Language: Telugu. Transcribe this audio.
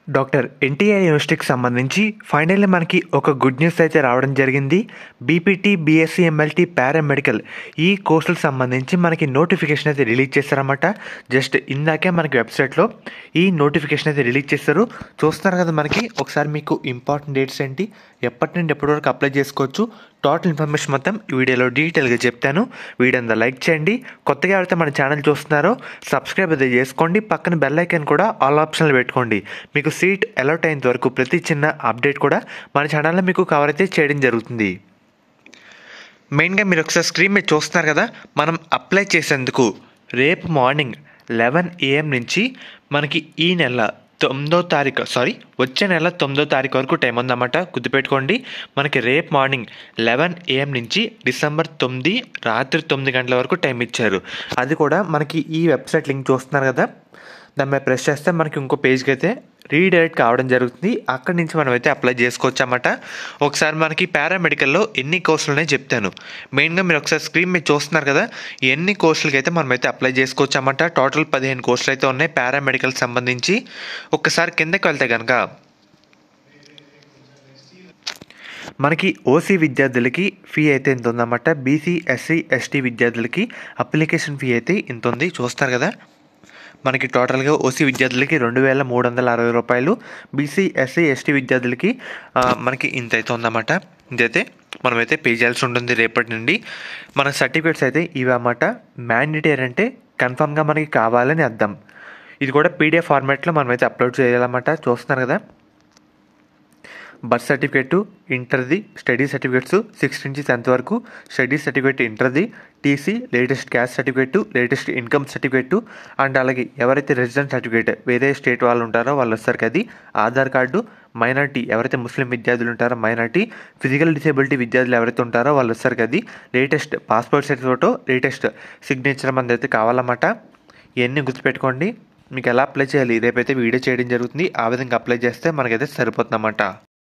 డాక్టర్ ఎన్టీఆర్ యూనివర్సిటీకి సంబంధించి ఫైనల్లీ మనకి ఒక గుడ్ న్యూస్ అయితే రావడం జరిగింది బీపీటీ బీఎస్సీ ఎంఎల్టీ పారామెడికల్ ఈ కోర్సులకు సంబంధించి మనకి నోటిఫికేషన్ అయితే రిలీజ్ చేశారన్నమాట జస్ట్ ఇందాకే మనకి వెబ్సైట్లో ఈ నోటిఫికేషన్ అయితే రిలీజ్ చేస్తారు చూస్తున్నారు కదా మనకి ఒకసారి మీకు ఇంపార్టెంట్ డేట్స్ ఏంటి ఎప్పటి నుండి ఎప్పటి వరకు అప్లై చేసుకోవచ్చు టోటల్ ఇన్ఫర్మేషన్ మొత్తం ఈ వీడియోలో డీటెయిల్గా చెప్తాను వీడియో అంతా లైక్ చేయండి కొత్తగా ఎవరైతే మన ఛానల్ చూస్తున్నారో సబ్స్క్రైబ్ అయితే చేసుకోండి పక్కన బెల్ ఐకాన్ కూడా ఆల్ ఆప్షన్లు పెట్టుకోండి మీకు సీట్ అలౌట్ అయ్యేంత వరకు ప్రతి చిన్న అప్డేట్ కూడా మన ఛానల్లో మీకు కవర్ అయితే చేయడం జరుగుతుంది మెయిన్గా మీరు ఒకసారి స్క్రీన్ మీద చూస్తున్నారు కదా మనం అప్లై చేసేందుకు రేపు మార్నింగ్ లెవెన్ ఏఎం నుంచి మనకి ఈ నెల తొమ్మిదో తారీఖు సారీ వచ్చే నెల తొమ్మిదో తారీఖు వరకు టైం ఉందన్నమాట గుర్తుపెట్టుకోండి మనకి రేపు మార్నింగ్ లెవెన్ ఏఎం నుంచి డిసెంబర్ తొమ్మిది రాత్రి తొమ్మిది గంటల వరకు టైం ఇచ్చారు అది కూడా మనకి ఈ వెబ్సైట్ లింక్ చూస్తున్నారు కదా దాని మీద ప్రెస్ చేస్తే మనకి ఇంకో పేజ్కి అయితే రీడైరెక్ట్ కావడం జరుగుతుంది అక్కడి నుంచి మనం అయితే అప్లై చేసుకోవచ్చు అన్నమాట ఒకసారి మనకి పారామెడికల్లో ఎన్ని కోర్సులు ఉన్నాయో చెప్తాను మెయిన్గా మీరు ఒకసారి స్క్రీన్ మీద చూస్తున్నారు కదా ఎన్ని కోర్సులకి అయితే మనం అయితే అప్లై చేసుకోవచ్చు అన్నమాట టోటల్ పదిహేను కోర్సులు అయితే ఉన్నాయి పారామెడికల్ సంబంధించి ఒక్కసారి కిందకి వెళ్తే కనుక మనకి ఓసీ విద్యార్థులకి ఫీ అయితే ఇంత ఉందన్నమాట బీసీ ఎస్సీ ఎస్టీ విద్యార్థులకి అప్లికేషన్ ఫీ అయితే ఇంత ఉంది చూస్తారు కదా మనకి టోటల్గా ఓసీ విద్యార్థులకి రెండు వేల మూడు వందల అరవై రూపాయలు బీసీ ఎస్సీ ఎస్టీ విద్యార్థులకి ఆ, మనకి ఇంత అయితే ఉందన్నమాట ఇదైతే మనమైతే పే చేయాల్సి ఉంటుంది రేపటి నుండి మన సర్టిఫికేట్స్ అయితే ఇవి అన్నమాట మ్యాండేటరీ అంటే కన్ఫామ్గా మనకి కావాలని అర్థం ఇది కూడా పీడిఎఫ్ ఫార్మాట్లో మనమైతే అప్లోడ్ చేయాలన్నమాట చూస్తున్నారు కదా బర్త్ సర్టిఫికేట్ ఇంటర్ది స్టడీ సర్టిఫికేట్స్ సిక్స్త్ నుంచి టెన్త్ వరకు స్టడీ సర్టిఫికేట్ ఇంటర్ది TC latest caste certificate latest income certificate and అలాగే ఎవరైతే రెసిడెంట్ సర్టిఫికేట్ వేరే స్టేట్ వాళ్ళు ఉంటారో వాళ్ళు వస్తారు అది ఆధార్ కార్డు మైనార్టీ ఎవరైతే ముస్లిం విద్యార్థులు ఉంటారో మైనార్టీ ఫిజికల్ డిసేబిలిటీ విద్యార్థులు ఎవరైతే ఉంటారో వాళ్ళు వస్తారు అది latest passport size photo latest signature మనది అయితే కావాలన్నమాట ఇవన్నీ గుర్తుపెట్టుకోండి మీకు ఎలా అప్లై చేయాలి రేపైతే వీడియో చేయడం జరుగుతుంది ఆ విధంగా అప్లై చేస్తే మనకైతే సరిపోతుందన్నమాట